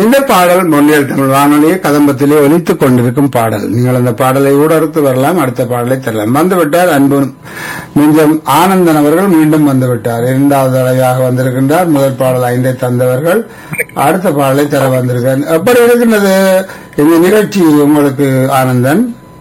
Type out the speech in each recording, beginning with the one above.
இந்த பாடல் மொழியல் தமிழ் வானொலியை கதம்பத்திலே ஒலித்துக் கொண்டிருக்கும் பாடல் நீங்கள் அந்த பாடலை ஊடறுத்து வரலாம் அடுத்த பாடலை தரலாம் வந்துவிட்டார் அன்பு நெஞ்சம் ஆனந்தன் அவர்கள் மீண்டும் வந்துவிட்டார் இரண்டாவது தடவையாக வந்திருக்கின்றார் முதல் பாடல் ஐந்தை தந்தவர்கள் அடுத்த பாடலை தர வந்திருக்கார் எப்படி இருக்கின்றது இந்த நிகழ்ச்சி உங்களுக்கு ஆனந்தன்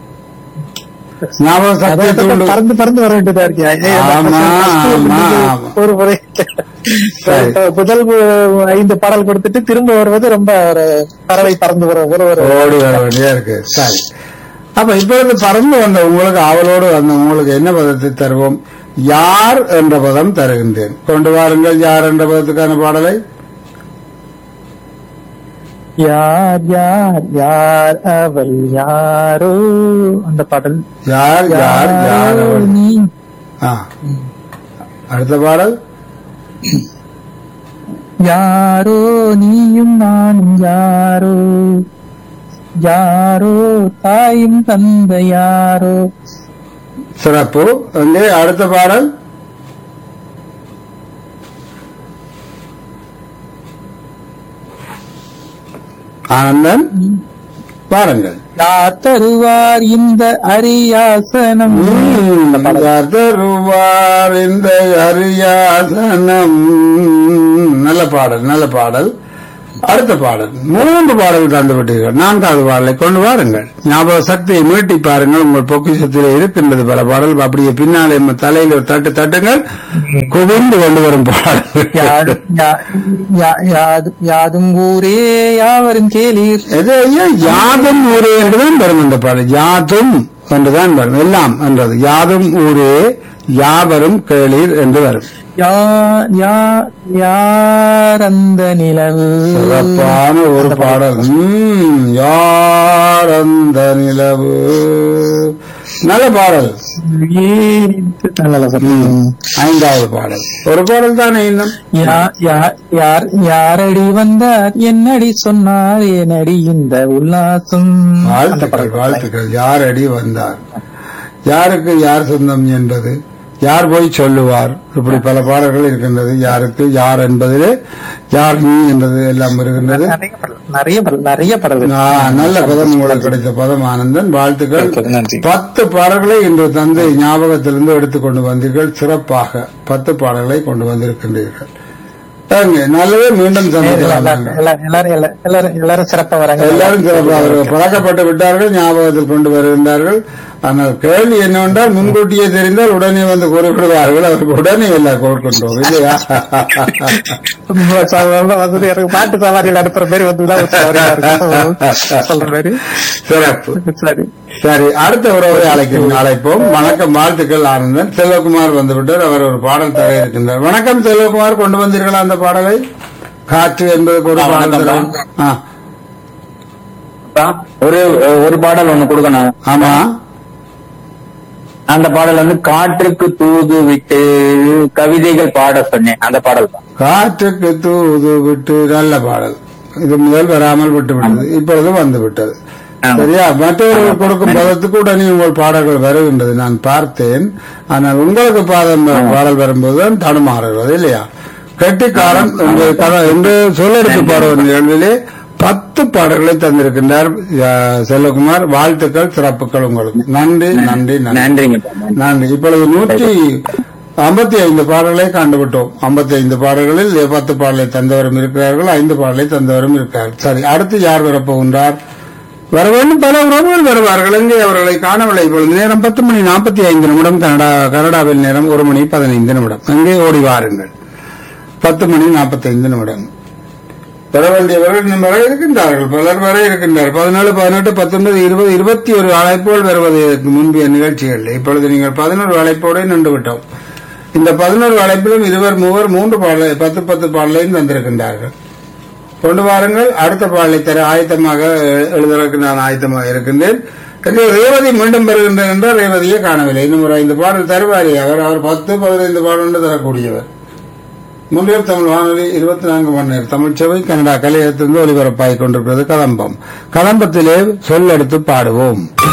ஞாபக சக்தியை தூண்டும் பறந்து பறந்து வர வேண்டியதா இருக்கு ஐயா, ஆமா, ஆமா, ஆமா. ஒரு முறை சரி. முதல் ஐந்து பாடல் கொடுத்துட்டு திரும்ப வருவது ரொம்ப ஒரு பறவை பறந்து வர ஒரு ஒரு ஓடி வர வேண்டியா இருக்கு சரி அப்ப இப்பொழுது பறந்து வந்த உங்களுக்கு ஆவலோடு வந்த உங்களுக்கு என்ன பதத்தை தருவோம் யார் என்ற பதம் தருகின்றேன் கொண்டு வாருங்கள் யார் என்ற பதத்துக்கான பாடலை யார் யார் யார் அவள் யாரோ அந்த பாடல் யார் யார் யார் அவள்? நீ ஆ. அடுத்த பாடல் யாரோ நீயும் நானும் யாரோ யாரோ தாயும் தந்த யாரோ சிறப்பு அங்கே அடுத்த பாடல் ஆனந்தன் பாருங்கள் யார் தருவார் இந்த அரியாசனம் தருவார் இந்த அரியாசனம் நல்ல பாடல் நல்ல பாடல் அடுத்த பாடல் மூன்று பாடல் தந்து விட்டீர்கள் நான்காவது பாடலை கொண்டு வாருங்கள் ஞாபக சக்தியை மீட்டி பாருங்கள் உங்கள் பொக்கிஷத்திலே இருக்கின்றது பல பாடல் அப்படியே பின்னாலே நம்ம தலையில் ஒரு தட்டு தட்டுங்கள் குவிந்து கொண்டு வரும் பாடல் யா- யா- யா- யாது- யாதும் ஊரே யாவரும் கேளீர் எது ஐயா யாதும் ஊரே என்றுதான் வரும் இந்த பாடல் யாதும் என்றுதான் வரும் எல்லாம் என்றது யாதும் ஊரே யாவரும் கேளீர் என்று வரும் யா- யா- யார் அந்த நிலவு சிறப்பான ஒரு பாடல் ம், யார் அந்த நிலவு நல்ல பாடல் நல்ல சார். ம். ஐந்தாவது பாடல் ஒரு பாடல் தானே இன்னும் யா- யா- யார் யாரடி வந்தார் என்னடி சொன்னார் ஏனடி இந்த உல்லாசம் அந்த வாழ்த்துக்கள் பாடல். வாழ்த்துக்கள் யார் அடி வந்தார் யாருக்கு யார் சொந்தம் என்பது யார் போய் சொல்லுவார் இப்படி பல பாடல்கள் இருக்கின்றது யாருக்கு யார் என்பதிலே யார் நீ என்பது எல்லாம் இருக்கின்றது நிறைய பாடல், நிறைய பாடல், நிறைய பாடல்கள் ஆ, நல்ல பதம் உங்களுக்கு கிடைத்த பதம் ஆனந்தன் வாழ்த்துக்கள் நன்றி பத்து பாடல்களை இன்று தந்து ஞாபகத்திலிருந்து எடுத்துக்கொண்டு வந்தீர்கள் சிறப்பாக பத்து பாடல்களை கொண்டு வந்திருக்கின்றீர்கள் ஏங்க, நல்லதே மீண்டும் சந்திக்கலாம் எல்லாரும் எல்லாரும் எல்லாரும் எல்லாரும் எல்லாரும் சிறப்பா வராங்க எல்லாரும் சிறப்பாக அவர்கள் பழக்கப்பட்டு விட்டார்கள் ஞாபகத்தில் கொண்டு வருகின்றார்கள் ஆனால் கேள்வி என்னவென்றால் முன்கூட்டியே தெரிந்தால் உடனே வந்து குறிப்பிடுவார்கள் அவருக்கு உடனே எல்லாம் கொடுக்கின்றோம் இல்லையா வந்து எனக்கு பாட்டு சவாரியில் அனுப்புற மாதிரி வந்துதான் ஒரு சவாரியா இருக்கும். சொல்ற மாதிரி சிறப்பு சரி சரி அடுத்த உறவை அழைக்கிறோம் அழைப்போம் வணக்கம் வாழ்த்துக்கள் ஆனந்தன் செல்வகுமார் வந்துவிட்டார் அவர் ஒரு பாடல் தர இருக்கின்றார் வணக்கம் செல்வகுமார் கொண்டு வந்தீர்களா அந்த பாடலை காற்று என்பதற்கு ஒரு ஆ, பாடல் வணக்கம் தர- ஆ, ஒரு ஒரு பாடல் ஒண்ணு கொடுக்கணும் ஆமா அந்த பாடல் வந்து காற்றுக்கு தூது விட்டு கவிதைகள் பாட சொன்னேன் அந்த பாடல் தான் காற்றுக்கு தூது விட்டு நல்ல பாடல் இது முதல் வராமல் விட்டு விட்டது இப்பொழுது வந்து விட்டது ஆமா. சரியா மற்றவர்கள் கொடுக்கும் பதத்துக்கு உடனே உங்கள் பாடல்கள் வருகின்றது நான் பார்த்தேன் ஆனால் உங்களுக்கு பாதம் பாடல் வரும்போது தான் தடுமாறுகிறது இல்லையா கெட்டிக்காரன் உங்கள் கதை என்று சொல்லெடுத்து பாடுவது நிகழ்விலே பத்து பாடல்களை தந்திருக்கின்றார் அஹ், செல்வகுமார் வாழ்த்துக்கள் சிறப்புகள் உங்களுக்கு நன்றி நன்றி நன்றி நன்றிங்க நன்றி இப்பொழுது நூற்றி ஐம்பத்தி ஐந்து பாடல்களை கண்டுவிட்டோம் ஐம்பத்தி ஐந்து பாடல்களில் பத்து பாடலை தந்தவரும் இருக்கிறார்கள் ஐந்து பாடலை தந்தவரும் இருக்கிறார்கள் சரி அடுத்து யார் வரப்போகின்றார் வர வேண்டும் பல உறவுகள் வருவார்கள் எங்கே அவர்களை காணவில்லை இப்பொழுது நேரம் பத்து மணி நாற்பத்தி ஐந்து நிமிடம் கனடா கனடாவில் நேரம் ஒரு மணி பதினைந்து நிமிடம் எங்கே ஓடி வாருங்கள் பத்து மணி நாற்பத்தி ஐந்து நிமிடம் பெற வேண்டியவர்கள் இன்னும் வர இருக்கின்றார்கள் பலர் வர இருக்கின்றார் பதினேழு பதினெட்டு பத்தொன்பது இருபது இருபத்தி ஒரு அழைப்புகள் வருவதற்கு முந்தைய நிகழ்ச்சிகள் இப்பொழுது நீங்கள் பதினோரு அழைப்போடு நின்று விட்டோம் இந்த பதினோரு அழைப்பிலும் இருவர் மூவர் மூன்று பாடலை பத்து பத்து பாடலையும் தந்திருக்கின்றார்கள் கொண்டு வாருங்கள் அடுத்த பாடலை தர ஆயத்தமாக எ- எழுதுவதற்கு நான் ஆயத்தமாக இருக்கின்றேன் இங்கே ரேவதி மீண்டும் பெறுகின்றேன் என்றால் ரேவதியை காணவில்லை இன்னும் ஒரு ஐந்து பாடல் தருவாரி அவர் அவர் பத்து பதினைந்து பாடல் தரக்கூடியவர் முன்னில் தமிழ் வானொலி இருபத்தி நான்கு மணி நேரம் தமிழ்ச்சபை கனடா கலையத்திலிருந்து ஒலிபரப்பாகிக் கொண்டிருக்கிறது கதம்பம் கதம்பத்திலே சொல்லெடுத்து பாடுவோம்